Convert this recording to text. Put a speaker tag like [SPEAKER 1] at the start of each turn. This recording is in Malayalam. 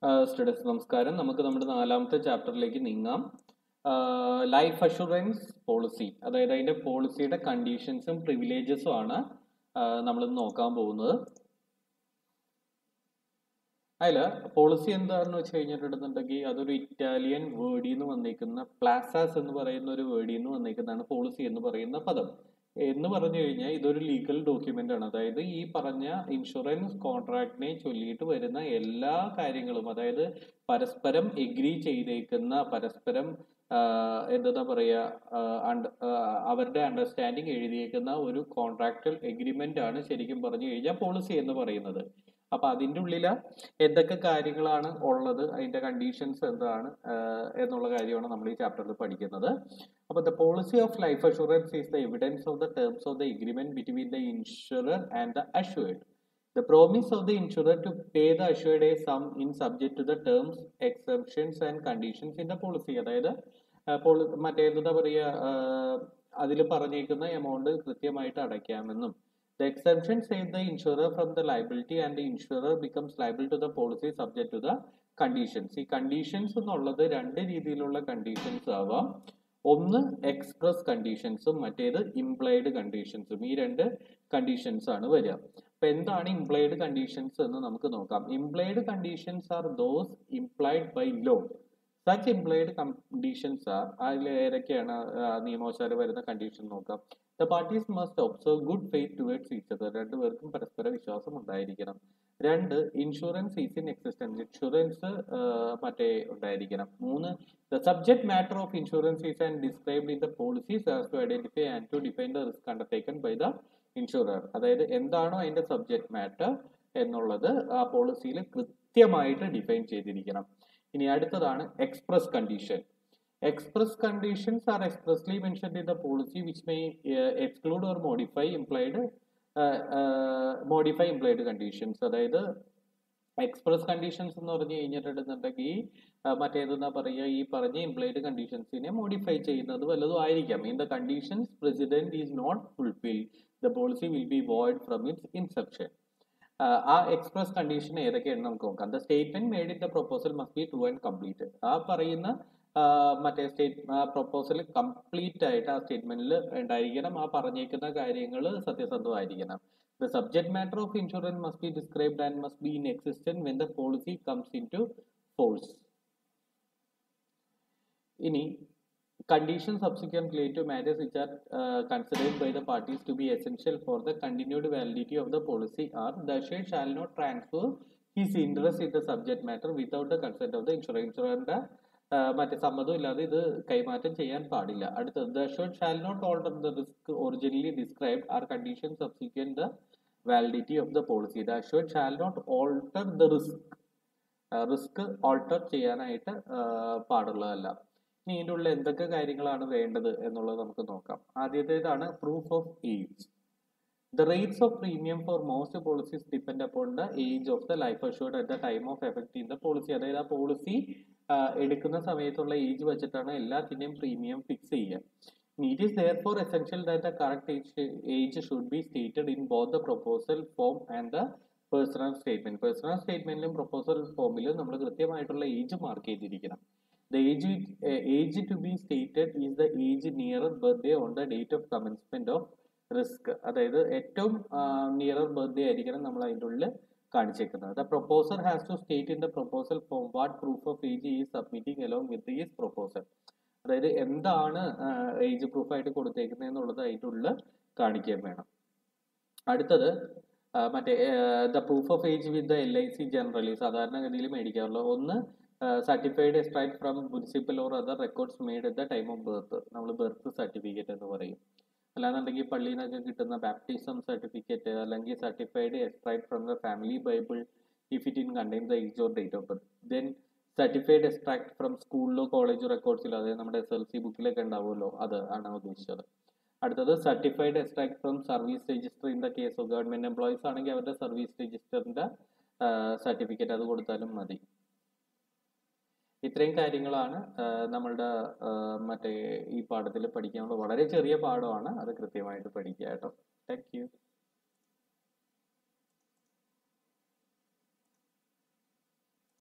[SPEAKER 1] സ്റ്റുഡൻസ് നമസ്കാരം നമുക്ക് നമ്മുടെ നാലാമത്തെ ചാപ്റ്ററിലേക്ക് നീങ്ങാം ലൈഫ് അഷുറൻസ് പോളിസി അതായത് അതിന്റെ പോളിസിയുടെ കണ്ടീഷൻസും പ്രിവിലേജസും ആണ് നമ്മൾ നോക്കാൻ പോകുന്നത് അതിൽ പോളിസി എന്താണെന്ന് വെച്ച് കഴിഞ്ഞിട്ടുണ്ടെന്നുണ്ടെങ്കിൽ അതൊരു ഇറ്റാലിയൻ വേർഡിൽ നിന്ന് വന്നിരിക്കുന്ന പ്ലാസാസ് എന്ന് പറയുന്ന ഒരു വേർഡിൽ നിന്ന് വന്നിരിക്കുന്നതാണ് പോളിസി എന്ന് പറയുന്ന പദം എന്ന് പറഞ്ഞു കഴിഞ്ഞാൽ ഇതൊരു ലീഗൽ ഡോക്യുമെന്റ് ആണ് അതായത് ഈ പറഞ്ഞ ഇൻഷുറൻസ് കോൺട്രാക്ടിനെ ചൊല്ലിയിട്ട് വരുന്ന എല്ലാ കാര്യങ്ങളും അതായത് പരസ്പരം എഗ്രി ചെയ്തേക്കുന്ന പരസ്പരം എന്താ പറയുക അവരുടെ അണ്ടർസ്റ്റാൻഡിങ് എഴുതിയേക്കുന്ന ഒരു കോൺട്രാക്ടൽ എഗ്രിമെന്റ് ആണ് ശരിക്കും പറഞ്ഞു കഴിഞ്ഞാൽ പോളിസി എന്ന് പറയുന്നത് അപ്പൊ അതിൻ്റെ ഉള്ളിൽ എന്തൊക്കെ കാര്യങ്ങളാണ് ഉള്ളത് അതിന്റെ കണ്ടീഷൻസ് എന്താണ് എന്നുള്ള കാര്യമാണ് നമ്മൾ ഈ ചാപ്റ്ററിൽ പഠിക്കുന്നത് അപ്പൊ the policy of life assurance is the evidence of the terms of the agreement between the insurer and the assured The promise of the insurer to pay the assured a sum in subject to the terms, exemptions and conditions in the policy. അതായത് മറ്റേ എന്താ പറയുക അതിൽ പറഞ്ഞേക്കുന്ന എമൗണ്ട് കൃത്യമായിട്ട് അടയ്ക്കാമെന്നും The exemption saves the insurer from the liability and the insurer becomes liable to the policy subject to the conditions. ഈ കണ്ടീഷൻസ് എന്നുള്ളത് രണ്ട് രീതിയിലുള്ള കണ്ടീഷൻസ് ആവാം ഒന്ന് എക്സ്പ്രസ് കണ്ടീഷൻസും മറ്റേത് ഇംപ്ലൈഡ് കണ്ടീഷൻസും ഈ രണ്ട് കണ്ടീഷൻസ് ആണ് വരിക അപ്പൊ എന്താണ് ഇംപ്ലൈഡ് കണ്ടീഷൻസ് എന്ന് നമുക്ക് നോക്കാം implied conditions are those implied by law such implied conditions are അതിൽ ഏതൊക്കെയാണ് നിയമവശാല വരുന്ന കണ്ടീഷൻ നോക്കാം the parties must observe good faith towards each other രണ്ടുപേർക്കും പരസ്പര വിശ്വാസം ഉണ്ടായിരിക്കണം രണ്ട് insurance is in existence insurance മറ്റേ ഉണ്ടായിരിക്കണം മൂന്ന് the subject matter of insurance is and described in the policies as to identify and to define the risk undertaken by the insurer അതായത് എന്താണോ അതിന്റെ സബ്ജക്ട് മാറ്റർ എന്നുള്ളത് ആ പോളിസിയിൽ കൃത്യമായിട്ട് ഡിഫൈൻ ചെയ്തിരിക്കണം ഇനി അടുത്തതാണ് express condition express conditions are expressly mentioned in the policy which may uh, exclude or modify implied uh, uh, modify implied conditions അതായത് എക്സ്പ്രസ് കണ്ടീഷൻസ് എന്ന് പറഞ്ഞു കഴിഞ്ഞിട്ടുണ്ടെന്നുണ്ടെങ്കിൽ മറ്റേതെന്നാ പറയുക ഈ പറഞ്ഞ ഇംപ്ലൈഡ് കണ്ടീഷൻസിനെ മോഡിഫൈ ചെയ്യുന്നത് വല്ലതും ആയിരിക്കാം in the conditions president is not fulfil the policy will be void from its inception ആ എക്സ്പ്രസ് കണ്ടീഷൻ ഏതൊക്കെയാണ് നമുക്ക് നോക്കാം the statement made in the proposal must be true and complete ആ പറയുന്ന മറ്റേ സ്റ്റേറ്റ് പ്രൊപ്പോസൽ കംപ്ലീറ്റ് ആയിട്ട് ആ സ്റ്റേറ്റ്മെന്റിൽ ഉണ്ടായിരിക്കണം ആ പറഞ്ഞേക്കുന്ന കാര്യങ്ങൾ സത്യസന്ധമായിരിക്കണം the subject matter of insurance must be described and must be in existent when the policy comes into force ഇനി conditions subsequent related to matters which are uh, considered by the parties to be essential for the continued validity of the policy are the assured shall not transfer his interest in the subject matter without the consent of the insurer. ഇൻഷുററിന്റെ മറ്റേ സമ്മതം ഇല്ലാതെ ഇത് കൈമാറ്റം ചെയ്യാൻ പാടില്ല അടുത്തത് the assured shall not alter the risk originally described are condition subsequent the validity of the policy the assured shall not alter the risk risk alter ചെയ്യാനായിട്ട് പാടുള്ളതല്ല ഇനി ഇതിൻ്റെ ഉള്ളിൽ എന്തൊക്കെ കാര്യങ്ങളാണ് വേണ്ടത് എന്നുള്ളത് നമുക്ക് നോക്കാം ആദ്യത്തേതാണ് proof of age the rates of premium for most policies depend upon the age of the life assured at the time of effect in the policy അതായത് ആ പോളിസി എടുക്കുന്ന സമയത്തുള്ള ഏജ് വെച്ചിട്ടാണ് എല്ലാത്തിൻ്റെയും പ്രീമിയം ഫിക്സ് ചെയ്യുക it is therefore essential that the correct age age should be stated in both the proposal form and the personal statement personal സ്റ്റേറ്റ്മെന്റിലും പ്രൊപ്പോസൽ ഫോമിലും നമ്മൾ കൃത്യമായിട്ടുള്ള ഏജ് മാർക്ക് ചെയ്തിരിക്കണം The age, uh, age to be stated is the age nearer birthday on the date of commencement of risk. അതായത് ഏറ്റവും നിയറർ ബർത്ത്ഡേ ആയിരിക്കണം നമ്മൾ അതിൻ്റെ ഉള്ളിൽ കാണിച്ചേക്കുന്നത് the proposer has to state in the proposal form what proof of age is submitting along with is proposal അതായത് എന്താണ് ഏജ് പ്രൂഫ് ആയിട്ട് കൊടുത്തേക്കുന്നത് എന്നുള്ളത് അതിൻ്റെ ഉള്ളിൽ കാണിക്കാൻ വേണം അടുത്തത് മറ്റേ the proof of age with the L I C generally സാധാരണഗതിയിൽ മേടിക്കാറുള്ള ഒന്ന് certified extract from municipal or other records made at the time of birth നമ്മൾ ബർത്ത് സർട്ടിഫിക്കറ്റ് എന്ന് പറയും അല്ലാന്നുണ്ടെങ്കിൽ പള്ളിയിൽ നിന്നൊക്കെ കിട്ടുന്ന ബാപ്റ്റിസം സർട്ടിഫിക്കറ്റ് അല്ലെങ്കിൽ certified extract from the family Bible if it in contain the age or date of birth then certified extract from സ്കൂളിലോ കോളേജോ റെക്കോർഡ്സിലോ അതായത് നമ്മുടെ എസ് എൽ സി ബുക്കിലൊക്കെ ഉണ്ടാവുമല്ലോ അത് ആണ് ഉദ്ദേശിച്ചത് അടുത്തത് certified extract from service register in the case of government employees ആണെങ്കിൽ അവരുടെ സർവീസ് രജിസ്റ്ററിന്റെ സർട്ടിഫിക്കറ്റ് അത് കൊടുത്താലും മതി ഇത്രയും കാര്യങ്ങളാണ് നമ്മളുടെ മറ്റേ ഈ പാഠത്തിൽ പഠിക്കാനുള്ള വളരെ ചെറിയ പാഠമാണ് അത് കൃത്യമായിട്ട് പഠിക്കുക കേട്ടോ താങ്ക് യു